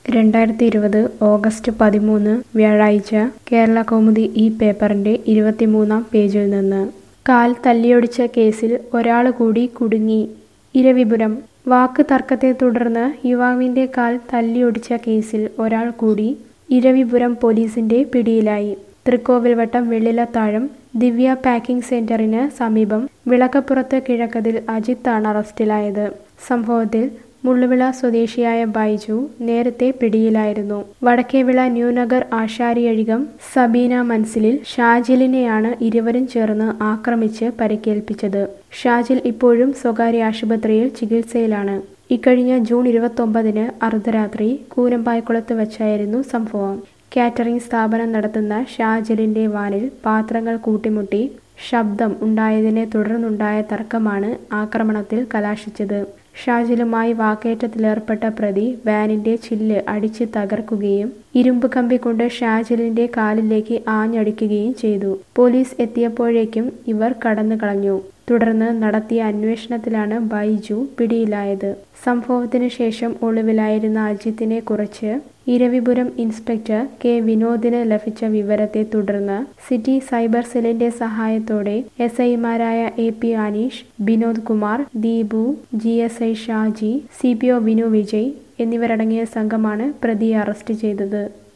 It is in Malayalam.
രണ്ടായിരത്തി ഇരുപത് ഓഗസ്റ്റ് പതിമൂന്ന് വ്യാഴാഴ്ച കേരള കൗമുദി ഈ പേപ്പറിന്റെ ഇരുപത്തിമൂന്നാം പേജിൽ നിന്ന് കാൽ തല്ലിയൊടിച്ച കേസിൽ ഒരാൾ കൂടി കുടുങ്ങി ഇരവിപുരം വാക്ക് തർക്കത്തെ തുടർന്ന് യുവാവിന്റെ കാൽ തല്ലിയൊടിച്ച കേസിൽ ഒരാൾ കൂടി ഇരവിപുരം പോലീസിന്റെ പിടിയിലായി തൃക്കോവിൽവട്ടം വെള്ളിലത്താഴം ദിവ്യ പാക്കിംഗ് സെന്ററിന് സമീപം വിളക്കപ്പുറത്ത് കിഴക്കതിൽ അജിത്താണ് അറസ്റ്റിലായത് സംഭവത്തിൽ മുള്ളുവിള സ്വദേശിയായ ബൈജു നേരത്തെ പിടിയിലായിരുന്നു വടക്കേവിള ന്യൂനഗർ ആശാരിയഴികം സബീന മൻസിലിൽ ഷാജിലിനെയാണ് ഇരുവരും ചേർന്ന് ആക്രമിച്ച് പരിക്കേൽപ്പിച്ചത് ഷാജിൽ ഇപ്പോഴും സ്വകാര്യ ആശുപത്രിയിൽ ചികിത്സയിലാണ് ഇക്കഴിഞ്ഞ ജൂൺ ഇരുപത്തൊമ്പതിന് അർദ്ധരാത്രി കൂനമ്പായ്ക്കുളത്ത് വച്ചായിരുന്നു സംഭവം കാറ്ററിംഗ് സ്ഥാപനം നടത്തുന്ന ഷാജിലിന്റെ വാനിൽ പാത്രങ്ങൾ കൂട്ടിമുട്ടി ശബ്ദം ഉണ്ടായതിനെ തുടർന്നുണ്ടായ തർക്കമാണ് ആക്രമണത്തിൽ കലാശിച്ചത് ഷാജിലുമായി വാക്കേറ്റത്തിലേർപ്പെട്ട പ്രതി വാനിന്റെ ചില്ല് അടിച്ച് തകർക്കുകയും ഇരുമ്പ് കമ്പി കൊണ്ട് ഷാജിലിന്റെ കാലിലേക്ക് ആഞ്ഞടിക്കുകയും ചെയ്തു പോലീസ് എത്തിയപ്പോഴേക്കും ഇവർ കടന്നു കളഞ്ഞു തുടർന്ന് നടത്തിയ അന്വേഷണത്തിലാണ് ബൈജു പിടിയിലായത് സംഭവത്തിന് ശേഷം ഒളിവിലായിരുന്ന അജിത്തിനെ കുറിച്ച് ഇരവിപുരം ഇൻസ്പെക്ടർ കെ വിനോദിന് ലഭിച്ച വിവരത്തെ തുടർന്ന് സിറ്റി സൈബർ സെല്ലിന്റെ സഹായത്തോടെ എസ് ഐമാരായ A P Aneesh Vinod Kumar Deepu G S I Shaji C P O Vinu Vijay എന്നിവരടങ്ങിയ സംഘമാണ് പ്രതിയെ അറസ്റ്റ് ചെയ്തത്